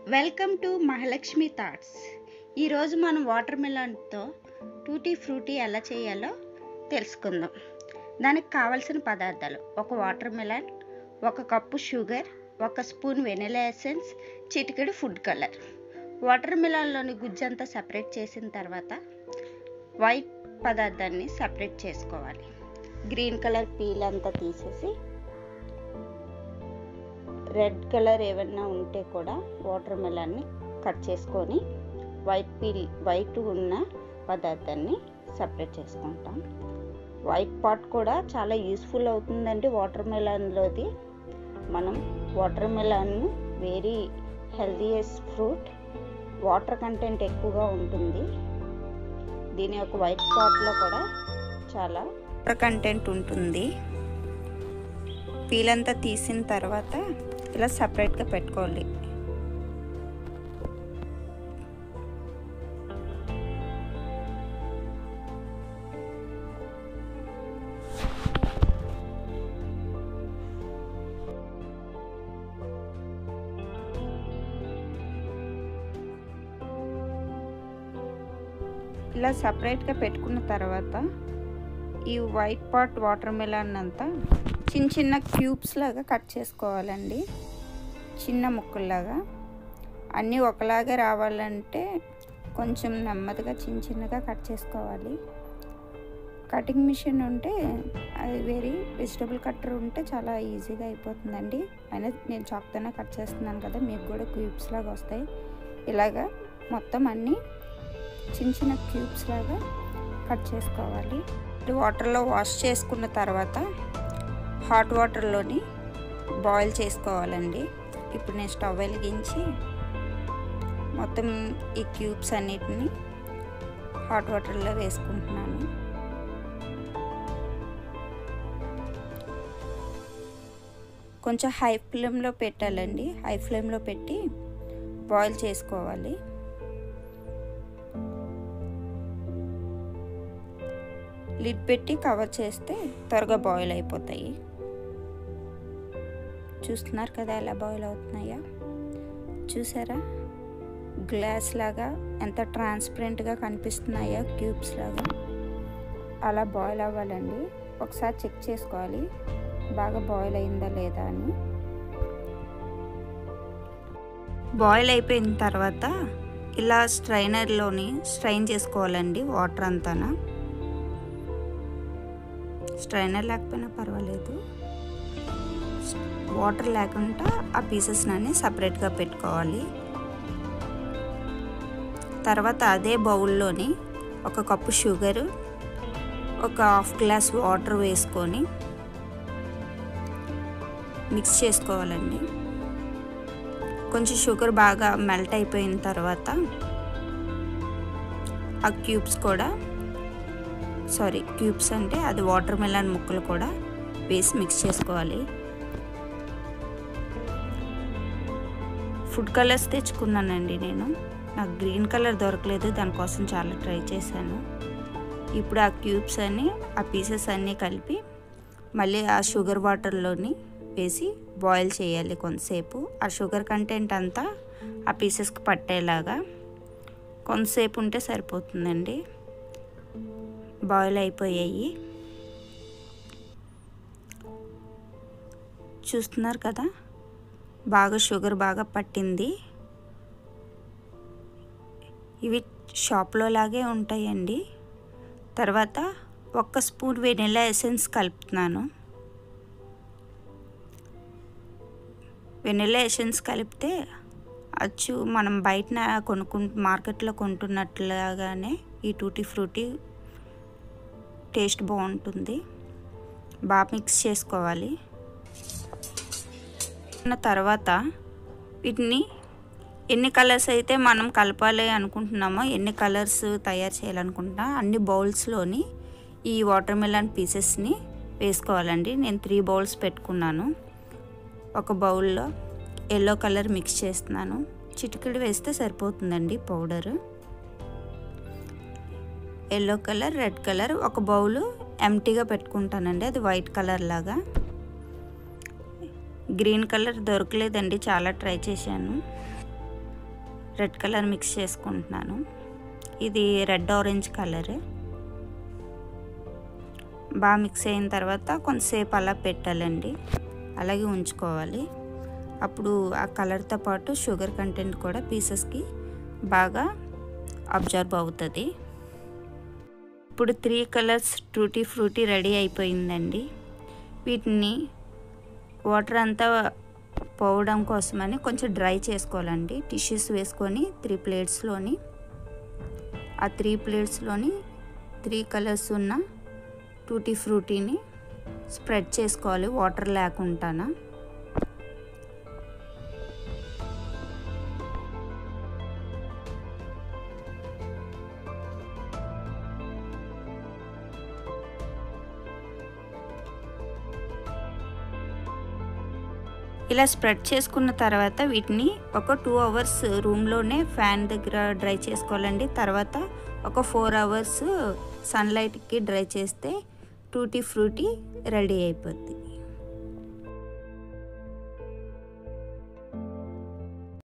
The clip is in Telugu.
వెల్కమ్ టు మహాలక్ష్మి థాట్స్ ఈరోజు మనం వాటర్ మిలన్తో టూటీ ఫ్రూటీ ఎలా చేయాలో తెలుసుకుందాం దానికి కావలసిన పదార్థాలు ఒక వాటర్ మిలన్ ఒక కప్పు షుగర్ ఒక స్పూన్ వెనిలా ఎసెన్స్ చిటికెడు ఫుడ్ కలర్ వాటర్ మిలన్లోని గుజ్జంతా సపరేట్ చేసిన తర్వాత వైట్ పదార్థాన్ని సపరేట్ చేసుకోవాలి గ్రీన్ కలర్ పీల్ అంతా తీసేసి రెడ్ కలర్ ఏమన్నా ఉంటే కూడా వాటర్ మెలన్ని కట్ చేసుకొని వైట్ పీల్ వైట్ ఉన్న పదార్థాన్ని సపరేట్ చేసుకుంటాం వైట్ పాట్ కూడా చాలా యూస్ఫుల్ అవుతుందండి వాటర్ మెలన్లోది మనం watermelon very healthiest fruit water content ఎక్కువగా ఉంటుంది దీని యొక్క వైట్ పాట్లో కూడా చాలా వాటర్ కంటెంట్ ఉంటుంది పీలంతా తీసిన తర్వాత ఇలా సపరేట్గా పెట్టుకోవాలి ఇలా సపరేట్గా పెట్టుకున్న తర్వాత ఈ వైట్ పాట్ వాటర్ మెలన్ అంతా చిన్న చిన్న క్యూబ్స్ లాగా కట్ చేసుకోవాలండి చిన్న ముక్కల్లాగా అన్నీ ఒకలాగే రావాలంటే కొంచెం నెమ్మదిగా చిన్న చిన్నగా కట్ చేసుకోవాలి కటింగ్ మిషన్ ఉంటే అది వేరీ వెజిటబుల్ కట్టర్ ఉంటే చాలా ఈజీగా అయిపోతుందండి అయినా నేను చాక్తోనే కట్ చేస్తున్నాను కదా మీకు కూడా క్యూబ్స్ లాగా వస్తాయి ఇలాగా మొత్తం అన్నీ చిన్న చిన్న క్యూబ్స్ లాగా కట్ చేసుకోవాలి వాటర్లో వాష్ చేసుకున్న తర్వాత హాట్ వాటర్లోని బాయిల్ చేసుకోవాలండి ఇప్పుడు నేను స్టవ్ వెలిగించి మొత్తం ఈ క్యూబ్స్ అన్నిటిని హాట్ వాటర్లో వేసుకుంటున్నాను కొంచెం హై ఫ్లేమ్లో పెట్టాలండి హై ఫ్లేమ్లో పెట్టి బాయిల్ చేసుకోవాలి లిడ్ పెట్టి కవర్ చేస్తే త్వరగా బాయిల్ అయిపోతాయి చూస్తున్నారు కదా ఎలా బాయిల్ అవుతున్నాయా చూసారా గ్లాస్ లాగా ఎంత ట్రాన్స్పరెంట్గా కనిపిస్తున్నాయో క్యూబ్స్ లాగా అలా బాయిల్ అవ్వాలండి ఒకసారి చెక్ చేసుకోవాలి బాగా బాయిల్ అయిందా లేదా అని బాయిల్ అయిపోయిన తర్వాత ఇలా స్ట్రైనర్లోని స్ట్రైన్ చేసుకోవాలండి వాటర్ అంతానా స్ట్రైనర్ లేకపోయినా పర్వాలేదు వాటర్ లేకుండా ఆ పీసెస్ అన్ని సపరేట్గా పెట్టుకోవాలి తర్వాత అదే బౌల్లోని ఒక కప్పు షుగరు ఒక హాఫ్ గ్లాస్ వాటర్ వేసుకొని మిక్స్ చేసుకోవాలండి కొంచెం షుగర్ బాగా మెల్ట్ అయిపోయిన తర్వాత ఆ క్యూబ్స్ కూడా సారీ క్యూబ్స్ అంటే అది వాటర్ మెలన్ ముక్కలు కూడా వేసి మిక్స్ చేసుకోవాలి ఫుడ్ కలర్స్ తెచ్చుకున్నానండి నేను నాకు గ్రీన్ కలర్ దొరకలేదు దానికోసం చాలా ట్రై చేశాను ఇప్పుడు ఆ క్యూబ్స్ అన్ని ఆ పీసెస్ అన్నీ కలిపి మళ్ళీ ఆ షుగర్ వాటర్లోని వేసి బాయిల్ చేయాలి కొంతసేపు ఆ షుగర్ కంటెంట్ అంతా ఆ పీసెస్కి పట్టేలాగా కొంతసేపు ఉంటే సరిపోతుందండి బాయిల్ అయిపోయాయి చూస్తున్నారు కదా బాగా షుగర్ బాగా పట్టింది ఇవి షాప్లో లాగే ఉంటాయండి తర్వాత ఒక్క స్పూన్ వెనిలా ఎసెన్స్ కలుపుతున్నాను వెనిలా ఎసెన్స్ కలిపితే అచ్చు మనం బయట కొనుక్కు మార్కెట్లో కొంటున్నట్లుగానే ఈ టూటీ ఫ్రూటీ టేస్ట్ బాగుంటుంది బాగా మిక్స్ చేసుకోవాలి తర్వాత వీటిని ఎన్ని కలర్స్ అయితే మనం కలపాలి అనుకుంటున్నామో ఎన్ని కలర్స్ తయారు చేయాలనుకుంటున్నా అన్ని బౌల్స్లోని ఈ వాటర్ మిలన్ పీసెస్ని వేసుకోవాలండి నేను త్రీ బౌల్స్ పెట్టుకున్నాను ఒక బౌల్లో ఎల్లో కలర్ మిక్స్ చేస్తున్నాను చిటికెడు వేస్తే సరిపోతుందండి powder yellow colour red colour ఒక బౌలు ఎంటీగా పెట్టుకుంటానండి అది వైట్ కలర్ లాగా గ్రీన్ కలర్ దొరకలేదండి చాలా ట్రై చేశాను రెడ్ కలర్ మిక్స్ చేసుకుంటున్నాను ఇది రెడ్ ఆరెంజ్ కలర్ బాగా మిక్స్ అయిన తర్వాత కొంతసేపు అలా పెట్టాలండి అలాగే ఉంచుకోవాలి అప్పుడు ఆ కలర్తో పాటు షుగర్ కంటెంట్ కూడా పీసెస్కి బాగా అబ్జర్వ్ అవుతుంది ఇప్పుడు three colours tutti frutti ready అయిపోయిందండి వీటిని వాటర్ అంతా పోవడం కోసమని కొంచెం డ్రై చేసుకోవాలండి టిష్యూస్ వేసుకొని త్రీ ప్లేట్స్లోని ఆ త్రీ ప్లేట్స్లోని త్రీ కలర్స్ ఉన్న టూటీ ఫ్రూటీని స్ప్రెడ్ చేసుకోవాలి వాటర్ లేకుండానా ఇలా స్ప్రెడ్ చేసుకున్న తర్వాత వీటిని ఒక టూ అవర్స్ రూమ్లోనే ఫ్యాన్ దగ్గర డ్రై చేసుకోవాలండి తర్వాత ఒక ఫోర్ అవర్స్ సన్లైట్కి డ్రై చేస్తే టూటీ ఫ్రూటీ రెడీ అయిపోద్ది